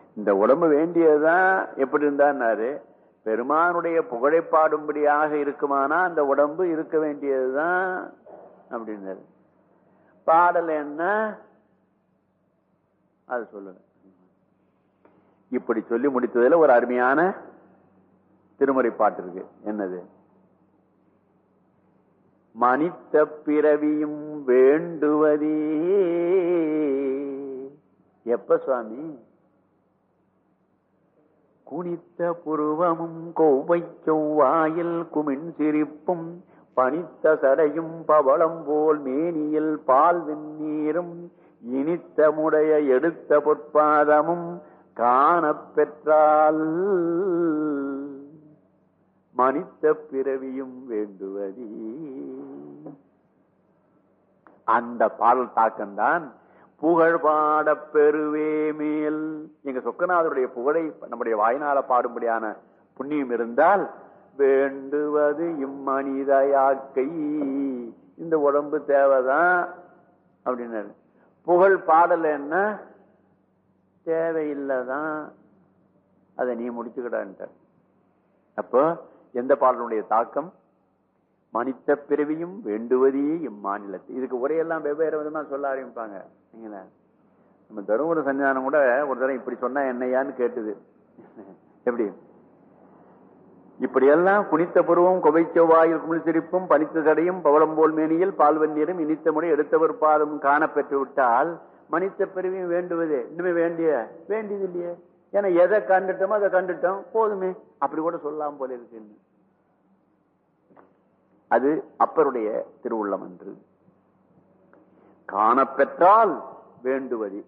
இந்த உடம்பு வேண்டியதுதான் எப்படி இருந்தாரு பெருமானுடைய புகழை பாடும்படியாக இருக்குமானா அந்த உடம்பு இருக்க வேண்டியதுதான் அப்படின்னாரு பாடல் என்ன அது சொல்லுங்க இப்படி சொல்லி முடித்ததுல ஒரு அருமையான திருமுறை பாட்டு இருக்கு என்னது மனித பிறவியும் வேண்டுவதே எப்ப சுவாமி குனித்த புருவமும் கோவை செவ்வாயில் குமின் சிரிப்பும் பனித்த சடையும் பவளம் போல் மேனியில் பால் வெந்நீரும் இனித்த முடைய எடுத்த பொற்பாதமும் காணப் பெற்றால் மனித பிறவியும் வேண்டுவதே அந்த பாடல் தாக்கம்தான் புகழ் பாட பெருவே மேல் எங்க சொக்கநாதருடைய புகழை நம்முடைய வாய்நாள பாடும்படியான புண்ணியம் இருந்தால் வேண்டுவது இம்மனித யாக்கை இந்த உடம்பு தேவைதான் அப்படின்னாரு புகழ் பாடல் என்ன தேவையில்லைதான் அதை நீ முடிச்சுக்கிடான்ட்ட அப்போ எந்த பாடலுடைய தாக்கம் மனித பிறவியும் வேண்டுவதே இம்மாநிலத்தில் இதுக்கு உரையெல்லாம் வெவ்வேறு விதமா சொல்ல ஆரம்பிப்பாங்க சரிங்களா? நம்ம தருமபுர சன்னிதானம் கூட ஒரு தடவை இப்படி சொன்னா என்னையான்னு கேட்டுது எப்படி இப்படியெல்லாம் குனித்த பருவம் கொவை செவ்வாயில் குமிழ் சிரிப்பும் பனித்த தடையும் பவளம் போல் மேனியில் பால்வன்னியரும் இனித்த முறை எடுத்தவர் பாதம் காண பெற்று விட்டால் மனித பிறவியும் வேண்டுவதே இன்னுமே வேண்டிய வேண்டியது இல்லையே ஏன்னா எதை கண்டுட்டோமோ அதை கண்டுட்டோம் போதுமே அப்படி கூட சொல்லலாம் போல இருக்குன்னு அது அப்பருடைய திருவுள்ளம் என்று காணப்பெற்றால் வேண்டுவது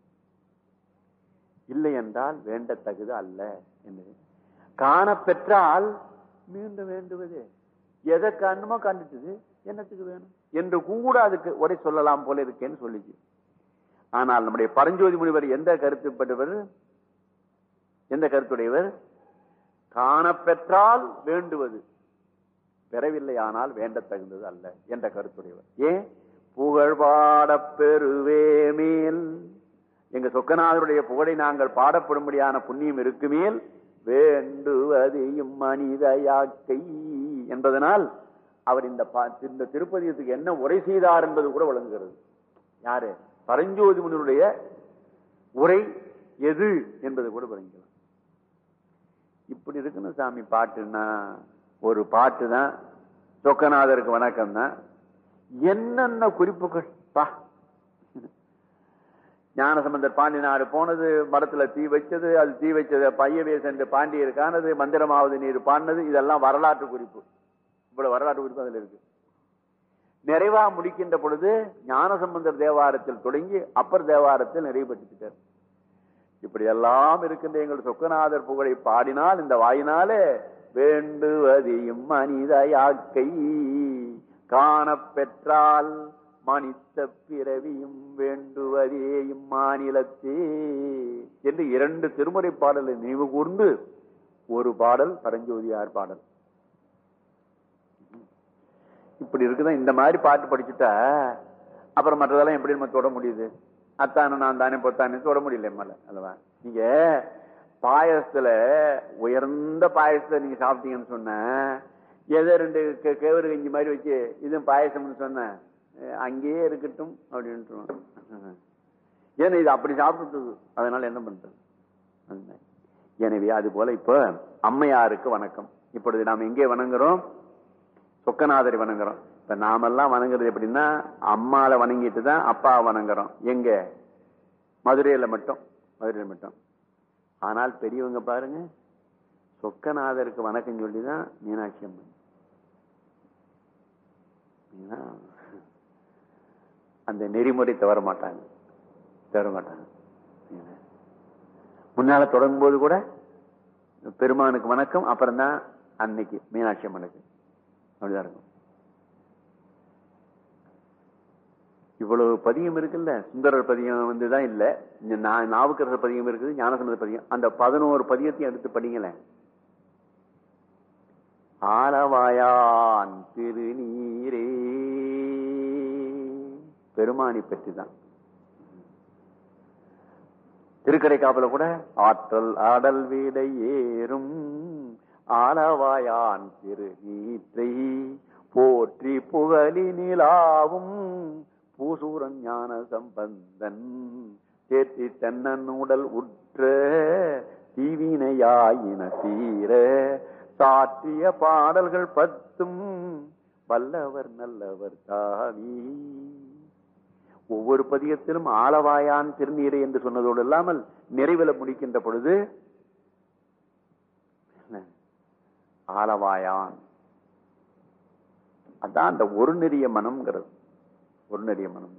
இல்லை என்றால் வேண்டத்தகுது அல்ல என்று காணப்பெற்றால் மீண்டும் வேண்டுவது எதை காணுமோ கண்டுட்டது என்னத்துக்கு வேணும் என்று கூட அதுக்கு உரை சொல்லலாம் போல இருக்கேன்னு சொல்லிச்சு ஆனால் நம்முடைய பரஞ்சோதி முனிவர் எந்த கருத்துப்பட்டவர் எந்த கருத்துடையவர் காணப்பெற்றால் வேண்டுவது பெறவில்லை ஆனால் வேண்டத்தகுந்தது அல்ல என்ற கருத்துடையவர் ஏன் புகழ் பாடப் பெறுவே மேல் எங்க சொக்கநாதருடைய புகழை நாங்கள் பாடப்படும்படியான புண்ணியம் இருக்குமேல் வேண்டுவது இம்மனித யாக்கை என்பதனால் அவர் இந்த பா- இந்த திருப்பதியத்துக்கு என்ன உரை செய்தார் என்பது கூட விளங்குகிறது யாரு பரஞ்சோதி முனிவருடைய உரை எது என்பது கூட விளங்கலாம் இப்படி இருக்கணும் சாமி பாட்டுன்னா ஒரு பாட்டு தான் சொக்கநாதருக்கு வணக்கம் தான் என்னென்ன குறிப்புகள் பா ஞானசம்பந்தர் பாண்டி நாடு போனது மடத்துல தீ வச்சது அது தீ வச்சது பையவே சென்று பாண்டியர் காணது மந்திரமாவது நீர் பாடினது இதெல்லாம் வரலாற்று குறிப்பு இவ்வளவு வரலாற்று குறிப்பு அதுல இருக்கு நிறைவா முடிக்கின்ற பொழுது ஞானசம்பந்தர் தேவாரத்தில் தொடங்கி அப்பர் தேவாரத்தில் நிறைவு பெற்றுட்டார் இப்படி எல்லாம் இருக்கின்ற எங்கள் சொக்கநாதர் புகழை பாடினால் இந்த வாயினாலே வேண்டுவதையும் மனித யாக்கை காணப் பெற்றால் மனித பிறவியும் வேண்டுவதே இம்மாநிலத்தே என்று இரண்டு திருமுறை பாடலை நினைவு கூர்ந்து ஒரு பாடல் பரஞ்சோதியார் பாடல் இப்படி இருக்குதான் இந்த மாதிரி பாட்டு படிச்சுட்டா அப்புறம் மற்றதெல்லாம் எப்படி நம்ம தொட முடியுது அத்தானே நான் தானே பொத்தானே தொட முடியல எம்மால அல்லவா நீங்க பாயசத்துல உயர்ந்த பாயசத்தை நீங்க சாப்பிட்டீங்கன்னு சொன்ன ஏதோ ரெண்டு கே- கேவரு கஞ்சி மாதிரி வச்சு இதுவும் பாயசம்னு சொன்ன அஹ் அங்கேயே இருக்கட்டும் அப்படின்ட்டு ஏன்னா இது அப்படி சாப்பிட்டுது அதனால என்ன பண்றது அதுதான். எனவே அது போல இப்ப அம்மையாருக்கு வணக்கம் இப்பொழுது நாம் எங்கே வணங்குறோம் சொக்கநாதரை வணங்குறோம் இப்ப நாமெல்லாம் வணங்குறது எப்படின்னா அம்மால வணங்கிட்டு தான் அப்பா வணங்குறோம் எங்க மதுரையில மட்டும் மதுரையில மட்டும் ஆனால் பெரியவங்க பாருங்க சொக்கநாதருக்கு வணக்கம் சொல்லிதான் மீனாட்சி அம்மன் ஏன்னா, அந்த நெறிமுறை தவற மாட்டாங்க தவற மாட்டாங்க ஏன்னா, முன்னால தொடங்கும் போது கூட பெருமானுக்கு வணக்கம் அப்புறம் தான் அன்னைக்கு மீனாட்சி அம்மனுக்கு அப்படிதான் இருக்கும் இவ்வளவு பதியம் இருக்குல்ல சுந்தரர் பதியம் வந்துதான் இல்ல இந்த நா- நாவுக்கரசர் பதியம் இருக்குது ஞானசம்பந்த பதியம் அந்த பதினோரு பதியத்தையும் எடுத்து படிங்களேன் ஆலவாயான் திருநீரே பெருமானி பற்றி தான் திருக்கடை காப்புல கூட ஆற்றல் ஆடல் வீடை ஏறும் ஆலவாயான் திரு நீற்றை போற்றி புகழி நிலாவும் பூசூரன் ஞான சம்பந்தன் தேற்றி தென்னன் உடல் உற்ற தீவினையாயின தீர சாற்றிய பாடல்கள் பத்தும் வல்லவர் நல்லவர் தாவி ஒவ்வொரு பதிகத்திலும் ஆளவாயான் திருநீரை என்று சொன்னதோடு இல்லாமல் நிறைவில் முடிக்கின்ற பொழுது ஆளவாயான் அதான் அந்த ஒரு நெறிய மனம்ங்கிறது ஒரு நெறிய மனம்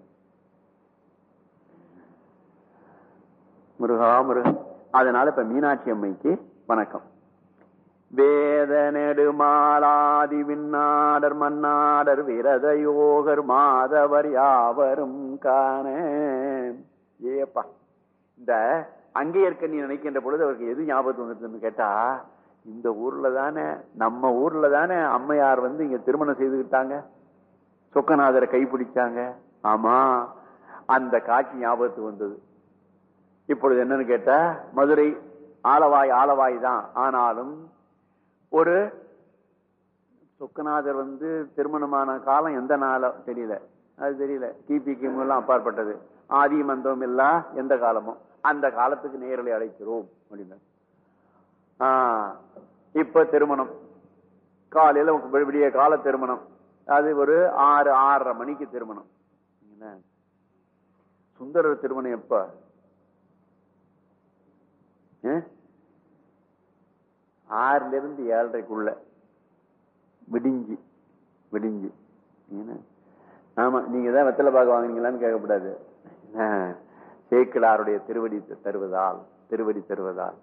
முருகா முருகா அதனால இப்ப மீனாட்சி அம்மைக்கு வணக்கம் வேத நெடுமாலாதி விண்ணாடர் மன்னாடர் விரத யோகர் மாதவர் யாவரும் காண ஏப்பா இந்த அங்கே இருக்க நீ நினைக்கின்ற பொழுது அவருக்கு எது ஞாபகத்து வந்துருதுன்னு கேட்டா இந்த ஊர்ல தானே நம்ம ஊர்ல தானே அம்மையார் வந்து இங்க திருமணம் செய்துக்கிட்டாங்க சொக்கநாதரை கைப்பிடிச்சாங்க ஆமா அந்த காட்சி ஞாபகத்துக்கு வந்தது இப்பொழுது என்னன்னு கேட்டா மதுரை ஆலவாய் ஆலவாய் தான் ஆனாலும் ஒரு சொக்கநாதர் வந்து திருமணமான காலம் எந்த நாளம் தெரியல அது தெரியல கிபி கிமு எல்லாம் அப்பாற்பட்டது ஆதி மந்தம் இல்லா எந்த காலமும் அந்த காலத்துக்கு நேரலை அழைக்கிறோம் அப்படின்னு இப்ப திருமணம் காலையில விடிய கால திருமணம் அது ஒரு ஆறு ஆறரை மணிக்கு திருமணம் சுந்தரர் திருமணம் எப்ப ஆறுல இருந்து ஏழரைக்குள்ள விடிஞ்சு விடிஞ்சு ஆமா நீங்க தான் வெத்தலை பாக்க வாங்கினீங்களான்னு கேட்கக்கூடாது சேக்கிலாருடைய திருவடி தருவதால் திருவடி தருவதால்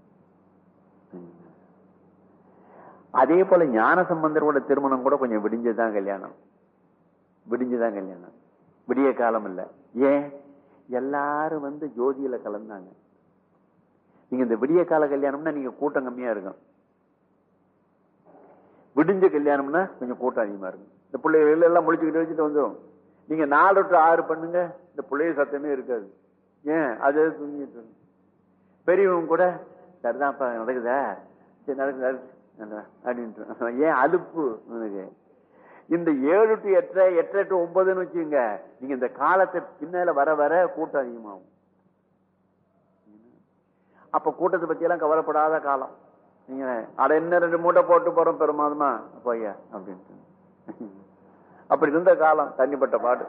அதே போல ஞான சம்பந்தரோட திருமணம் கூட கொஞ்சம் விடிஞ்சுதான் கல்யாணம் விடிஞ்சுதான் கல்யாணம் விடிய காலம் இல்ல ஏன் எல்லாரும் வந்து ஜோதியில கலந்தாங்க நீங்க இந்த விடிய கால கல்யாணம்னா நீங்க கூட்டம் கம்மியா இருக்கும் விடிஞ்ச கல்யாணம்னா கொஞ்சம் கூட்டம் அதிகமா இருக்கும் இந்த பிள்ளைகள் எல்லாம் முடிச்சுக்கிட்டு வச்சுட்டு வந்துடும் நீங்க நாலு டு ஆறு பண்ணுங்க இந்த பிள்ளைய சத்தமே இருக்காது ஏன் அது தூங்கிட்டு பெரியவங்க கூட சரிதான்ப்பா நடக்குதா சரி நடக்குது அப்படின்ட்டு ஏன் அலுப்பு உனக்கு இந்த ஏழு டு எட்டரை எட்டரை டு ஒன்பதுன்னு வச்சுங்க நீங்க இந்த காலத்தை பின்னால வர வர கூட்டம் அதிகமாகும் அப்ப கூட்டத்தை பத்தி எல்லாம் கவலைப்படாத காலம் நீங்க அட என்ன ரெண்டு மூட்டை போட்டு போறோம் பெருமாதமா போய்யா அப்படின்ட்டு அப்படி இருந்த காலம் தண்ணிப்பட்ட பாடு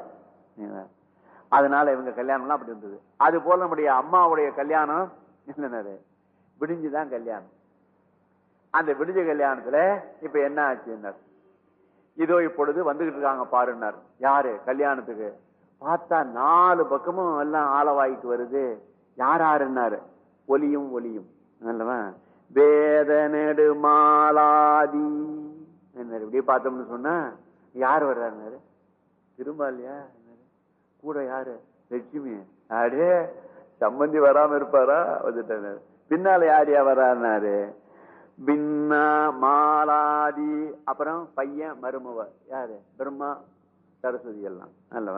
அதனால இவங்க கல்யாணம்லாம் அப்படி இருந்தது அது போல நம்முடைய அம்மாவுடைய கல்யாணம் என்னது விடிஞ்சுதான் கல்யாணம் அந்த விடிஞ்ச கல்யாணத்துல இப்ப என்ன ஆச்சு இதோ இப்பொழுது வந்துகிட்டு இருக்காங்க பாருன்னார் யாரு கல்யாணத்துக்கு பார்த்தா நாலு பக்கமும் எல்லாம் ஆளவாய்க்கு வருது யார் யாருன்னாரு ஒலியும் ஒலியும் அல்லவா வேத நெடு மாலாதி இப்படியே பார்த்தோம்னு சொன்னா யார் வர்றாரு திரும்ப இல்லையா கூட யாரு லட்சுமி அடே சம்பந்தி வராம இருப்பாரா வந்துட்டாரு பின்னால யார் யா வர்றாரு பின்னா மாலாதி அப்புறம் பையன் மருமவ யாரு பிரம்மா சரஸ்வதி எல்லாம் அல்லவா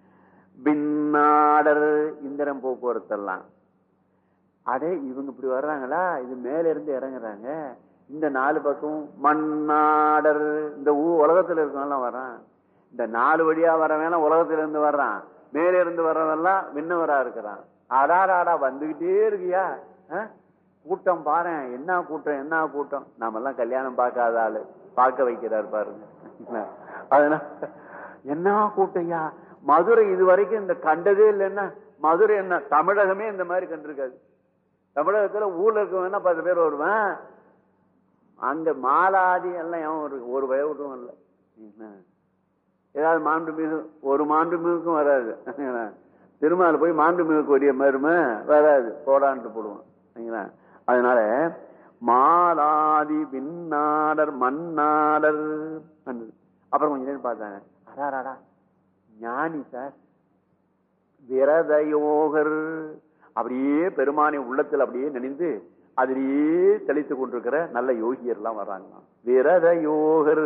பின்னாடர் இந்திரம் போக்குவரத்து எல்லாம் அடே இவங்க இப்படி வர்றாங்களா இது மேல இருந்து இறங்குறாங்க இந்த நாலு பக்கம் மண்ணாடர் இந்த ஊ உலகத்துல இருக்கவெல்லாம் வர்றான் இந்த நாலு வழியா வரவன் உலகத்துல இருந்து வர்றான் மேல இருந்து வர்றவெல்லாம் விண்ணவரா இருக்கிறான் அடாடாடா வந்துகிட்டே இருக்கியா கூட்டம் பாரு என்ன கூட்டம் என்ன கூட்டம் நாம எல்லாம் கல்யாணம் பார்க்காத ஆளு பார்க்க வைக்கிறார் பாருங்க அதனால என்ன கூட்டையா மதுரை இது வரைக்கும் இந்த கண்டதே இல்லைன்னா மதுரை என்ன தமிழகமே இந்த மாதிரி கண்டிருக்காது தமிழகத்துல ஊர்ல இருக்கவங்க பத்து பேர் வருவேன் அங்க மாலாதி எல்லாம் எவன் ஒரு ஒரு வய விட்டுவும் இல்லை ஏதாவது மாண்டு மிகு ஒரு மாண்டு மிகுக்கும் வராது திருமால போய் மாண்டு மிகுக்கு வரிய மருமை வராது போடான்ட்டு போடுவான் அதனால மாலாதி பின்னாடர் மன்னாடர் அப்புறம் கொஞ்ச நேரம் பார்த்தாங்க அடாராடா ஞானி சார் விரத யோகர் அப்படியே பெருமானை உள்ளத்தில் அப்படியே நினைந்து அதிலேயே தெளித்துக் கொண்டிருக்கிற நல்ல யோகியர் எல்லாம் வர்றாங்களாம் விரத யோகர்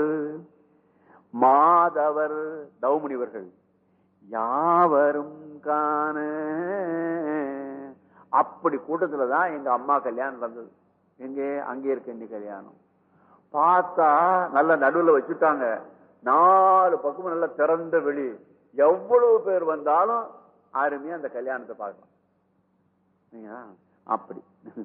மாதவர் தௌமுனிவர்கள் யாவரும் காண அப்படி கூட்டத்துல தான் எங்க அம்மா கல்யாணம் நடந்தது எங்கே அங்கே இருக்க இன்னி கல்யாணம் பார்த்தா நல்ல நடுவுல வச்சுட்டாங்க நாலு பக்கமும் நல்ல திறந்த வெளி எவ்வளவு பேர் வந்தாலும் அருமையா அந்த கல்யாணத்தை பார்க்கலாம் சரிங்களா? அப்படி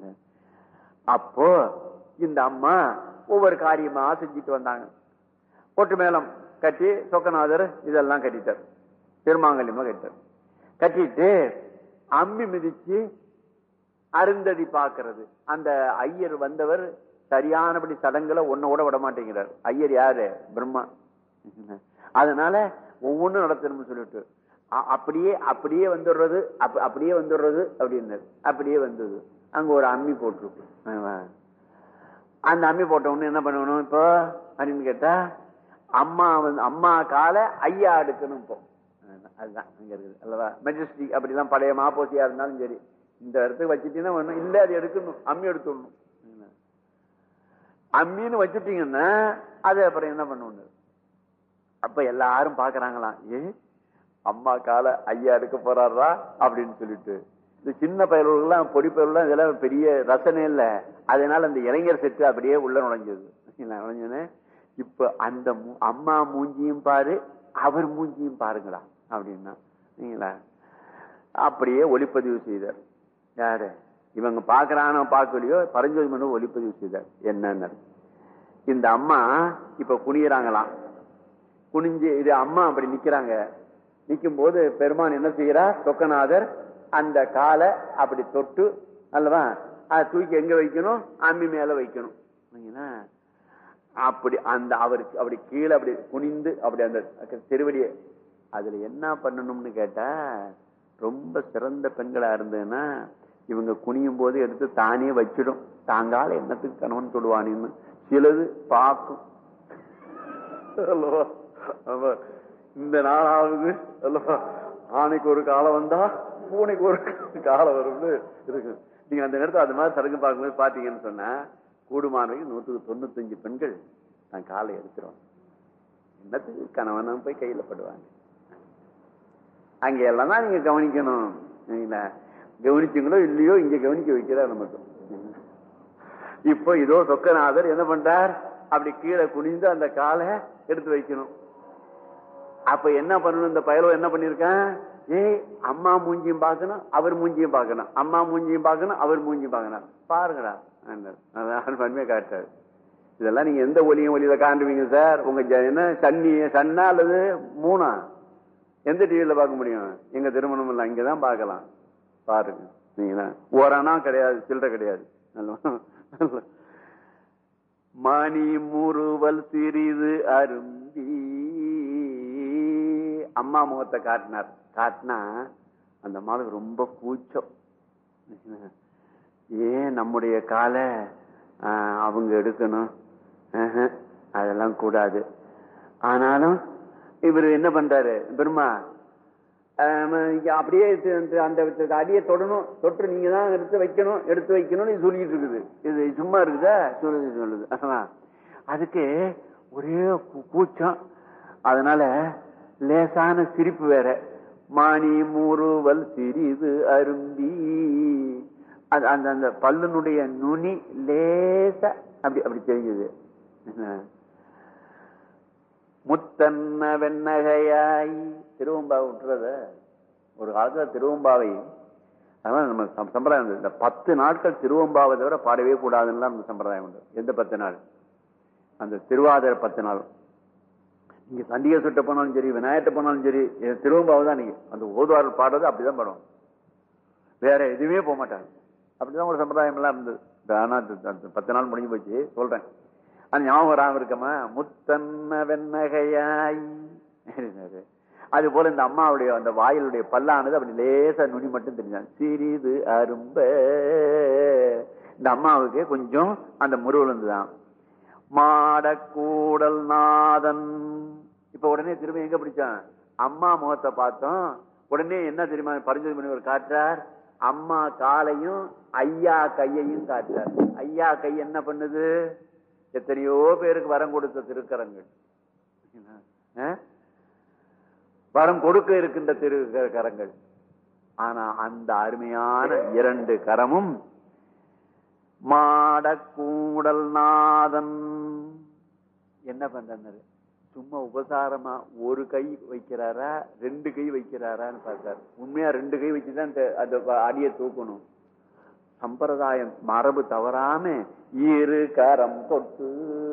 அப்போ இந்த அம்மா ஒவ்வொரு காரியமா செஞ்சுட்டு வந்தாங்க ஒட்டு மேளம் கட்டி சொக்கநாதர் இதெல்லாம் கட்டிட்டார் திருமாங்கல்யமா கட்டிட்டார் கட்டிட்டு அம்மி மிதிச்சு அருந்ததி பார்க்கிறது அந்த ஐயர் வந்தவர் சரியானபடி சடங்குல ஒன்ன கூட விட மாட்டேங்கிறார் ஐயர் யாரு பிரம்மா அதனால ஒவ்வொன்றும் நடத்தணும்னு சொல்லிட்டு அ- அப்படியே அப்படியே வந்துடுறது அப்ப- அப்படியே வந்துடுறது அப்படின்னாரு அப்படியே வந்தது அங்க ஒரு அம்மி போட்டிருக்கு ஆமா. அந்த அம்மி போட்ட உடனே என்ன பண்ணணும் இப்போ அப்படின்னு கேட்டா அம்மா வந்து அம்மா காலை ஐயா எடுக்கணும் இப்போ அதுதான், அதுதான் அங்க இருக்குது அல்லவா மெஜஸ்டிக் அப்படிலாம் பழைய மாப்போசியா இருந்தாலும் சரி இந்த இடத்துக்கு வச்சுட்டீங்கன்னா ஒண்ணும் இல்ல அது எடுக்கணும் அம்மி எடுத்துடணும் அம்மின்னு வச்சுட்டீங்கன்னா அது அப்புறம் என்ன பண்ணணும் அப்ப எல்லாரும் பாக்குறாங்களாம் ஏ அம்மா காலை ஐயா எடுக்க போறாரா அப்படின்னு சொல்லிட்டு இந்த சின்ன பயல்கள்லாம் பொடி பயல்கள்லாம் இதெல்லாம் பெரிய ரசனை இல்ல அதனால அந்த இளைஞர் செட்டு அப்படியே உள்ள நுழைஞ்சது சரிங்களா? நுழைஞ்சோன்னே இப்ப அந்த மூ- அம்மா மூஞ்சியும் பாரு அவர் மூஞ்சியும் பாருங்களா அப்படின்னா சரிங்களா அப்படியே ஒளிப்பதிவு செய்தார் யாரு இவங்க பாக்குறானோ பார்க்கலையோ பரஞ்சோதி மனு ஒளிப்பதிவு செய்தார் என்னன்னு இந்த அம்மா இப்ப குனியறாங்களாம் குனிஞ்சு இது அம்மா அப்படி நிக்கிறாங்க நிக்கும் போது பெருமான் என்ன செய்யறார் சொக்கநாதர் அந்த காலை அப்படி தொட்டு அல்லவா அதை தூக்கி எங்க வைக்கணும் அம்மி மேல வைக்கணும் சரிங்களா? அப்படி அந்த அவருக்கு அப்படி கீழே அப்படி குனிந்து அப்படி அந்த திருவடியை அதுல என்ன பண்ணணும்னு கேட்டா ரொம்ப சிறந்த பெண்களா இருந்ததுன்னா இவங்க குனியும் போது எடுத்து தானே வச்சிடும் தாங்கால என்னத்துக்கு கணவன் தொடுவானின்னு சிலது பார்க்கும் அல்லவா? ஆமா. இந்த நாளாவது அல்லவா ஆணைக்கு ஒரு காலம் வந்தா பூனைக்கு ஒரு காலம் வரும்னு இருக்கு நீங்க அந்த நேரத்துல அது மாதிரி சடங்கு பார்க்கும்போது பாத்தீங்கன்னு சொன்னா கூடுமானவைக்கு நூற்றுக்கு தொண்ணூத்தஞ்சு பெண்கள் நான் காலை எடுத்துருவாங்க என்னத்துக்கு கணவனும் போய் கையில படுவாங்க அங்க எல்லாம் தான் நீங்க கவனிக்கணும் சரிங்களா? கவனிச்சீங்களோ இல்லையோ இங்க கவனிக்க வைக்கிறார் நமக்கு இப்போ இதோ சொக்கநாதர் என்ன பண்றார் அப்படி கீழே குனிந்து அந்த காலை எடுத்து வைக்கணும் அப்ப என்ன பண்ணணும் இந்த பயலோ என்ன பண்ணிருக்கான் ஏய் அம்மா மூஞ்சியும் பார்க்கணும் அவர் மூஞ்சியும் பார்க்கணும் அம்மா மூஞ்சியும் பார்க்கணும் அவர் மூஞ்சியும் பார்க்கணும் பாருங்கடா அதான் பன்மையை காட்டாரு இதெல்லாம் நீங்க எந்த ஒலியும் ஒலியில காண்டுவீங்க சார் உங்க ஜ- என்ன சன்னி சன்னா அல்லது மூணா எந்த டிவியில பார்க்க முடியும் எங்க திருமணம் இல்ல இங்கதான் பார்க்கலாம் பாருங்க நீங்க ஓரானா கிடையாது சில்லற கிடையாது நல்லவா? மணி முறுவல் சிறிது அருந்தி அம்மா முகத்தை காட்டினார் காட்டினா அந்த அம்மாவுக்கு ரொம்ப கூச்சம் ஏன் நம்முடைய காலை ஆஹ், அவங்க எடுக்கணும் ஆஹ், அதெல்லாம் கூடாது ஆனாலும் இவர் என்ன பண்றாரு பெருமா ஆஹ், இங்க அப்படியே இது- இந்த- அந்த இந்த அடியை தொடணும் தொட்டு நீங்க தான் எடுத்து வைக்கணும் எடுத்து வைக்கணும்னு இது சொல்லிட்டு இருக்குது இது சும்மா இருக்குதா சொல்லுது சொல்லுது ஆமா. அதுக்கு ஒரே கூ- கூச்சம் அதனால லேசான சிரிப்பு வேற மானி மூறுவல் சிறிது அரும்பி அது அந்த அந்த பல்லுனுடைய நுனி லேசா அப்படி அப்படி தெரிஞ்சது முத்தன்ன வெண்ணகையாய் திருவம்பாவை விட்டுறத ஒரு காலத்துல திருவம்பாவை அதனால நம்ம சம்- சம்பிரதாயம் உண்டு. இந்த பத்து நாட்கள் திருவம்பாவை தவிர பாடவே கூடாதுன்னு நம்ம சம்பிரதாயம் உண்டு எந்த பத்து நாள் அந்த திருவாதிர பத்து நாள் நீங்க சண்டிகை சுட்ட போனாலும் சரி விநாயகத்தை போனாலும் சரி இது திருவம்பாவை தான் நீங்க அந்த ஓதுவார்கள் பாடுறது அப்படிதான் பாடுவோம் வேற எதுவுமே போக மாட்டாங்க அப்படிதான் ஒரு சம்பிரதாயம் எல்லாம் இருந்தது இந்த ஆனா இந்த- இந்த பத்து நாள் முடிஞ்சு போச்சு சொல்றேன் அந்த ஞாபகம் வராம இருக்கமா முத்தன்ன வெண்ணகையாய் அப்படின்னாரு. அது போல இந்த அம்மாவுடைய அந்த வாயிலுடைய பல்லானது அப்படி லேசா நுனி மட்டும் தெரிஞ்சாங்க சிறிது அரும்ப இந்த அம்மாவுக்கு கொஞ்சம் அந்த முருவல் இருந்துதான் மாடக்கூடல் நாதன் இப்ப உடனே திரும்ப எங்க பிடிச்சான் அம்மா முகத்தை பார்த்தோம் உடனே என்ன தெரியுமா பரிஞ்சோதி பண்ணி ஒரு காட்டுறார் அம்மா காலையும் ஐயா கையையும் காட்டுறார் ஐயா கை என்ன பண்ணுது எத்தனையோ பேருக்கு வரம் கொடுத்த திருக்கரங்கள் ஆ? வரம் கொடுக்க இருக்கின்ற திரு கரங்கள் ஆனா அந்த அருமையான இரண்டு கரமும் மாடக்கூடல் நாதன் என்ன பண்றாரு சும்மா உபசாரமா ஒரு கை வைக்கிறாரா ரெண்டு கை வைக்கிறாரான்னு பார்த்தாரு உண்மையா ரெண்டு கை வச்சுதான் அந்த- அந்த அடியை தூக்கணும் சம்பிரதாயம் மரபு தவறாம இரு கரம் தொட்டு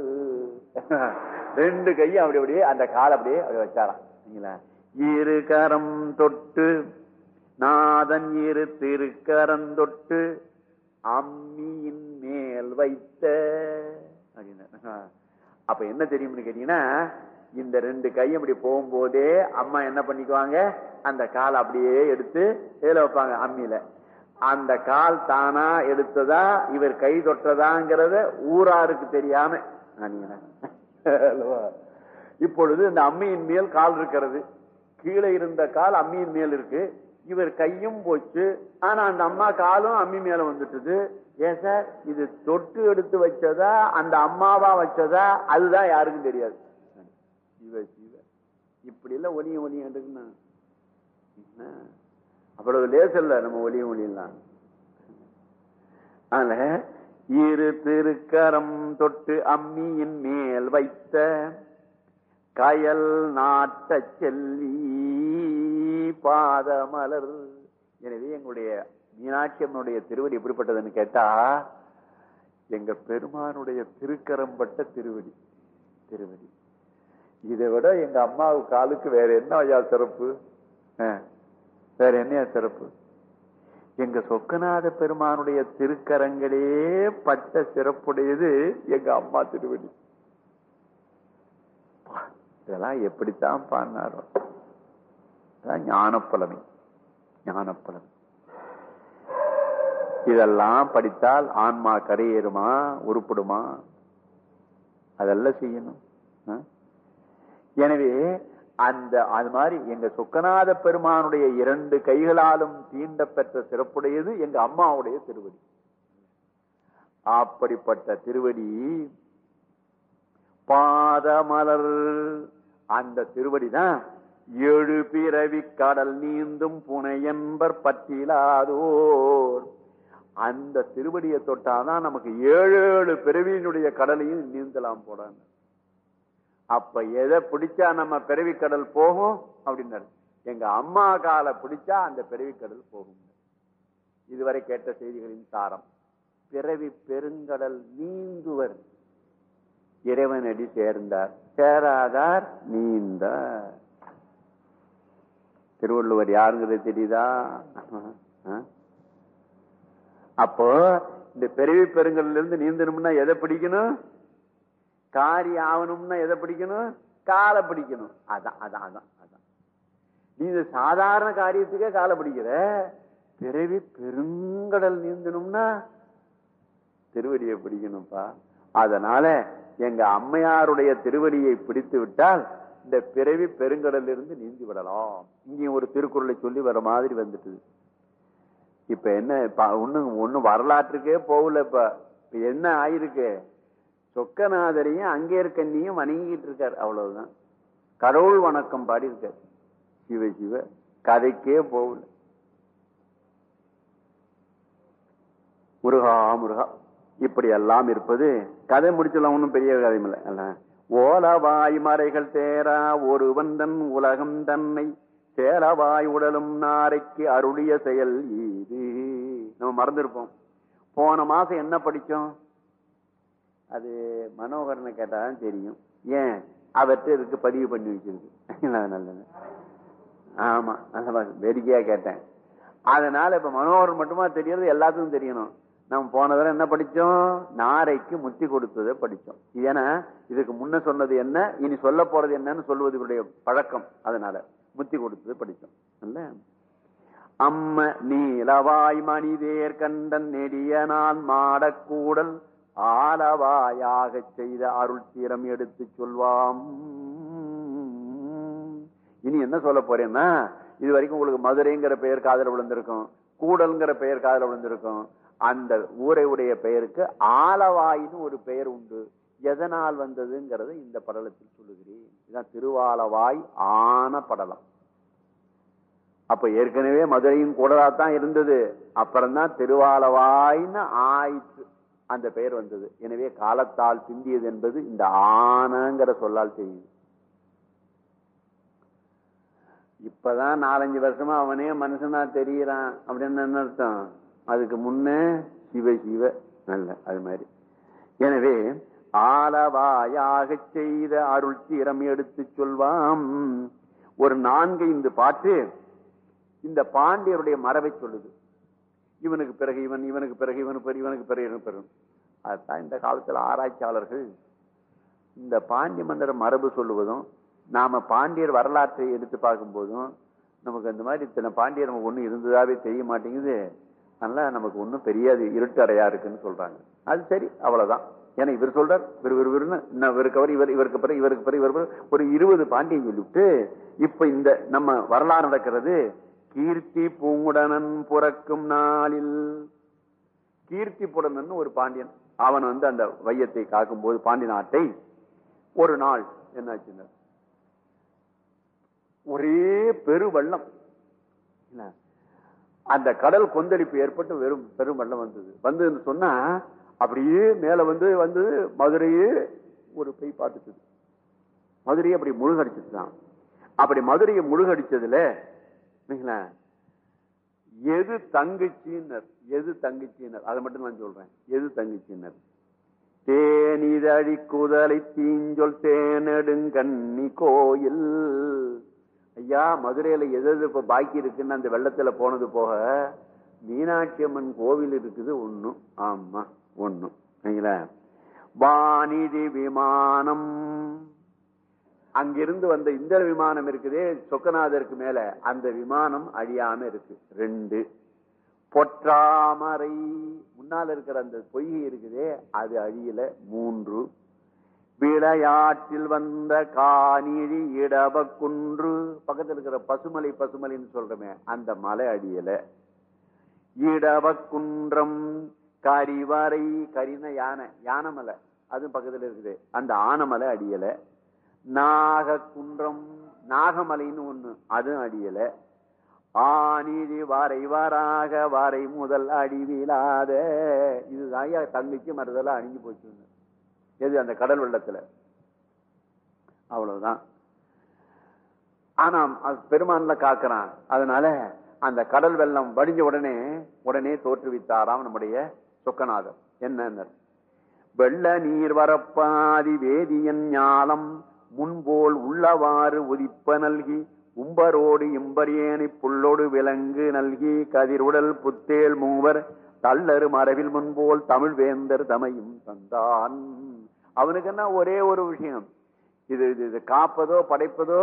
ரெண்டு கையும் அப்படி அப்படியே அந்த காலை அப்படியே அப்படி வச்சாராம் சரிங்களா இரு கரம் தொட்டு நாதன் இரு திருக்கரம் தொட்டு அம்மியின் மேல் வைத்த அப்படின்னு அப்ப என்ன தெரியும்னு கேட்டீங்கன்னா இந்த ரெண்டு கையும் இப்படி போகும்போதே அம்மா என்ன பண்ணிக்குவாங்க அந்த காலை அப்படியே எடுத்து இதுல வைப்பாங்க அம்மியில அந்த கால் தானா எடுத்ததா இவர் கை தொட்டதாங்கிறத ஊராருக்கு தெரியாம அணியினாங்க. அல்லவா? இப்பொழுது இந்த அம்மியின் மேல் கால் இருக்கிறது கீழே இருந்த கால் அம்மியின் மேல் இருக்கு இவர் கையும் போச்சு ஆனா அந்த அம்மா காலும் அம்மி மேல வந்துட்டுது ஏன் சார் இது தொட்டு எடுத்து வச்சதா அந்த அம்மாவா வச்சதா அதுதான் யாருக்கும் தெரியாது சிவ சிவ இப்படி எல்லாம் ஒலியும் ஒலியும் இருக்குன்னா என்ன? அவ்வளவு லேசல்ல நம்ம ஒலியும் ஒலியெல்லாம் அதனால இரு திருக்கரம் தொட்டு அம்மியின் மேல் வைத்த கயல் நாட்ட செல்வி பாதமலர் எனவே எங்களுடைய மீனாட்சி அம்மனுடைய திருவடி எப்படிப்பட்டதுன்னு கேட்டா எங்க பெருமானுடைய திருக்கரம்பட்ட திருவடி திருவடி இதை விட எங்க அம்மாவு காலுக்கு வேற என்ன ஐயா சிறப்பு ஆ, வேற என்னையா சிறப்பு எங்க சொக்கநாத பெருமானுடைய திருக்கரங்களே பட்ட சிறப்புடையது எங்க அம்மா திருவடி இதெல்லாம் எப்படித்தான் பாடினாரோ அதான் ஞானப்புலமை ஞானப்புலமை இதெல்லாம் படித்தால் ஆன்மா கரையேறுமா உருப்படுமா அதெல்லாம் செய்யணும் ஆ? எனவே அந்த அது மாதிரி எங்க சொக்கநாத பெருமானுடைய இரண்டு கைகளாலும் தீண்ட பெற்ற சிறப்புடையது எங்க அம்மாவுடைய திருவடி அப்படிப்பட்ட திருவடி பாதமலர் அந்த திருவடி தான் ஏழு பிறவி கடல் நீந்தும் புனையன்பர் பற்றிலாதோர் அந்த திருவடியை தொட்டாதான் நமக்கு ஏழு ஏழு பிறவியினுடைய கடலையும் நீந்தலாம் போடாங்க அப்ப எதை பிடிச்சா நம்ம பிறவி கடல் போகும் அப்படின்னாரு எங்க அம்மா காலை பிடிச்சா அந்த பிறவி கடல் போகும் இதுவரை கேட்ட செய்திகளின் சாரம் பிறவி பெருங்கடல் நீந்துவர் இறைவனடி சேர்ந்தார் சேராதார் நீந்தார் திருவள்ளுவர் யாருங்கிறது தெரியுதா ஆ? அப்போ இந்த பிறவி பெருங்கல்ல இருந்து நீந்தணும்னா எதை பிடிக்கணும் காரியம் ஆகணும்னா எதை பிடிக்கணும் காலை பிடிக்கணும் அதான் அதான் அதான் அதான் நீ இந்த சாதாரண காரியத்துக்கே காலை பிடிக்கிற பிறவி பெருங்கடல் நீந்தணும்னா திருவடியை பிடிக்கணும்ப்பா அதனால எங்க அம்மையாருடைய திருவடியை பிடித்து விட்டால் இந்த பிறவி பெருங்கடல் இருந்து நீந்தி விடலாம் இங்கே ஒரு திருக்குறளை சொல்லி வர மாதிரி வந்துட்டு இப்ப என்ன இப்ப ஒண்ணும் ஒண்ணும் வரலாற்றுக்கே போகல இப்ப இப்ப என்ன ஆயிருக்கு சொக்கநாதரையும் அங்கே இருக்க நீயும் வணங்கிட்டு இருக்கார் அவ்வளவுதான் கடவுள் வணக்கம் பாடி இருக்கார் சிவ சிவ கதைக்கே போகல முருகா முருகா இப்படி எல்லாம் இருப்பது கதை முடிச்சலாம் ஒன்றும் பெரிய கதை இல்லை அல்ல ஓலவாய் மறைகள் தேரா ஒருவன் தன் உலகம் தன்னை சேலவாய் உடலும் நாரைக்கு அருளிய செயல் இது நம்ம மறந்துருப்போம் போன மாசம் என்ன படிச்சோம் அது மனோகரனை கேட்டாதான் தெரியும் ஏன் அவர்கிட்ட இருக்கு பதிவு பண்ணி வச்சிருக்கு நல்லது ஆமா அதான் வேடிக்கையா கேட்டேன் அதனால இப்ப மனோகரன் மட்டுமா தெரியறது எல்லாத்துக்கும் தெரியணும் நம்ம போன தடவை என்ன படிச்சோம் நாரைக்கு முத்தி கொடுத்ததை படிச்சோம் ஏன்னா இதுக்கு முன்ன சொன்னது என்ன இனி சொல்ல போறது என்னன்னு சொல்வது இவருடைய பழக்கம் அதனால முத்தி கொடுத்தது படிச்சோம் இல்ல அம்ம நீலவாய் மணிதேர் கண்டன் நெடிய நான் மாடக்கூடல் ஆலவாயாக செய்த அருள் தீரம் எடுத்து சொல்வாம் இனி என்ன சொல்ல போறேன்னா இது வரைக்கும் உங்களுக்கு மதுரைங்கிற பெயர் காதல விழுந்திருக்கும் கூடல்ங்கிற பெயர் காதல விழுந்திருக்கும் அந்த ஊரை உடைய பெயருக்கு ஆலவாயின்னு ஒரு பெயர் உண்டு எதனால் வந்ததுங்கிறத இந்த படலத்தில் சொல்லுகிறேன் இதுதான் திருவாலவாய் ஆன படலம் அப்ப ஏற்கனவே மதுரையும் கூடதான் இருந்தது அப்புறம்தான் திருவாலவாய்ன்னு ஆயிற்று அந்த பெயர் வந்தது எனவே காலத்தால் பிந்தியது என்பது இந்த ஆனங்கிற சொல்லால் தெரியுது இப்பதான் நாலஞ்சு வருஷமா அவனே மனுஷனா தெரியறான் அப்படின்னு என்ன அர்த்தம் அதுக்கு முன்னே சிவ சிவ நல்ல அது மாதிரி எனவே ஆலவாயாக செய்த அருள் தீரம் எடுத்து சொல்வாம் ஒரு நான்கு இந்த பாட்டு இந்த பாண்டியருடைய மரபை சொல்லுது இவனுக்கு பிறகு இவன் இவனுக்கு பிறகு இவனுக்கு பிறகு இவனுக்கு பிறகு இவனுக்கு பிறகு அதுதான் இந்த காலத்தில் ஆராய்ச்சியாளர்கள் இந்த பாண்டிய மன்னர் மரபு சொல்லுவதும் நாம பாண்டியர் வரலாற்றை எடுத்து பார்க்கும் போதும் நமக்கு அந்த மாதிரி இத்தனை பாண்டியர் நமக்கு ஒண்ணு இருந்ததாவே தெரிய மாட்டேங்குது அதனால நமக்கு ஒன்றும் பெரிய இருட்டு அறையா இருக்குன்னு சொல்றாங்க அது சரி அவ்வளவுதான் ஏன்னா இவர் சொல்றார் இவர் இவர் இவர்னு இன்னும் இவருக்கு அவர் இவர் இவருக்கு பிறகு இவருக்கு பிறகு இவர் பிறகு ஒரு இருபது பாண்டியன் சொல்லிவிட்டு இப்ப இந்த நம்ம வரலாறு நடக்கிறது கீர்த்தி பூங்குடனன் புறக்கும் நாளில் கீர்த்தி புடனன் ஒரு பாண்டியன் அவன் வந்து அந்த வையத்தை காக்கும் போது பாண்டி நாட்டை ஒரு நாள் என்னாச்சுன்னா ஒரே பெரு வெள்ளம் என்ன? அந்த கடல் கொந்தளிப்பு ஏற்பட்டு வெறும் பெரும் வெள்ளம் வந்தது வந்து சொன்னா அப்படியே மேல வந்து வந்து மதுரையே ஒரு பெய் பார்த்துட்டு மதுரையை அப்படி முழுகடிச்சுதான் அப்படி மதுரையை முழுகடிச்சதுல இல்லைங்களா, எது தங்கச்சின்னர் எது தங்கச்சின்னர் அதை மட்டும் நான் சொல்றேன் எது தங்கச்சின்னர் தேனிதழி குதலை தீஞ்சொல் தேனெடுங்கண்ணி கோயில் ஐயா மதுரையில எது எது இப்ப பாக்கி இருக்குன்னு அந்த வெள்ளத்துல போனது போக மீனாட்சி அம்மன் கோவில் இருக்குது ஒண்ணும் ஆமா ஒண்ணும் சரிங்களா வானிதி விமானம் அங்கிருந்து வந்த இந்த விமானம் இருக்குதே சொக்கநாதருக்கு மேல அந்த விமானம் அழியாம இருக்கு ரெண்டு பொற்றாமரை முன்னால இருக்கிற அந்த பொய்கை இருக்குதே அது அழியல மூன்று விளையாட்டில் வந்த காணிழி இடப குன்று பக்கத்துல இருக்கிற பசுமலை பசுமலைன்னு சொல்றமே அந்த மலை அடியல இடப குன்றம் கரிவரை கரின யானை யானை மலை அது பக்கத்துல இருக்குது அந்த ஆனமலை அடியல நாக குன்றம் நாகமலைன்னு ஒண்ணு அதுவும் அடியல ஆனிதி வரை வராக வரை முதல் அடிவிலாத இதுதான் ஐயா தங்கச்சி மறுதெல்லாம் அணிஞ்சு போச்சு எது அந்த கடல் வெள்ளத்துல அவ்வளவுதான் ஆனா அது பெருமான்ல காக்குறான் அதனால அந்த கடல் வெள்ளம் வடிஞ்ச உடனே உடனே தோற்றுவித்தாராம் நம்முடைய சொக்கநாதர் என்ன வெள்ள நீர் வரப்பாதி வேதியன் ஞாலம் முன்போல் உள்ளவாறு உதிப்ப நல்கி உம்பரோடு இம்பரியேனி புல்லோடு விலங்கு நல்கி கதிருடல் புத்தேல் மூவர் தள்ளரு மரபில் முன்போல் தமிழ் வேந்தர் தமையும் தந்தான் அவனுக்கு என்ன ஒரே ஒரு விஷயம் இது இது இது காப்பதோ படைப்பதோ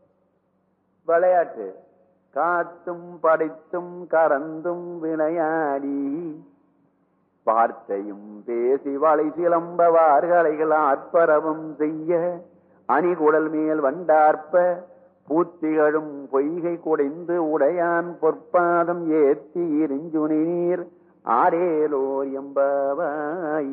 விளையாட்டு காத்தும் படைத்தும் கறந்தும் விளையாடி வார்த்தையும் பேசி வளை சிலம்ப வார்களைகள் ஆற்பரவம் செய்ய அணிகுடல் மேல் வண்டார்ப்ப பூத்திகளும் பொய்கை குடைந்து உடையான் பொற்பாதம் ஏத்தி இருஞ்சுனி நீர் ஆரேலோர் எம்பவாய்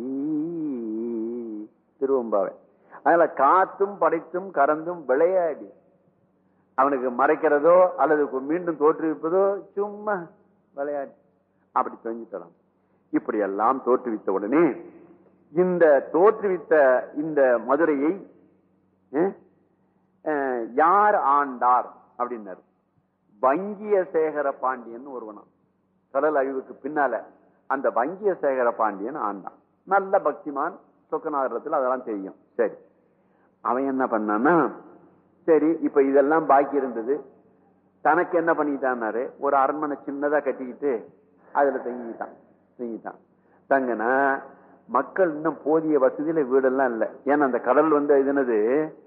திருவம்பாவை அதனால காத்தும் படைத்தும் கறந்தும் விளையாடி அவனுக்கு மறைக்கிறதோ அல்லது மீண்டும் தோற்றுவிப்பதோ சும்மா விளையாடி அப்படி தெரிஞ்சுக்கலாம் இப்படி எல்லாம் தோற்றுவித்த உடனே இந்த தோற்றுவித்த இந்த மதுரையை அஹ், யார் ஆண்டார் அப்படின்னாரு வங்கிய சேகர பாண்டியன் ஒருவனாம் கடல் அழிவுக்கு பின்னால அந்த வங்கிய சேகர பாண்டியன் ஆண்டான் நல்ல பக்திமான் சொக்கநாதரத்தில் அதெல்லாம் தெரியும் சரி அவன் என்ன பண்ணான்னா சரி இப்ப இதெல்லாம் பாக்கி இருந்தது தனக்கு என்ன பண்ணிட்டான்னாரு ஒரு அரண்மனை சின்னதா கட்டிக்கிட்டு அதுல தங்கிட்டான் தங்கிட்டான் தங்கினா மக்கள் இன்னும் போதிய வசதியில வீடெல்லாம் இல்லை ஏன்னா அந்த கடல் வந்து இது என்னது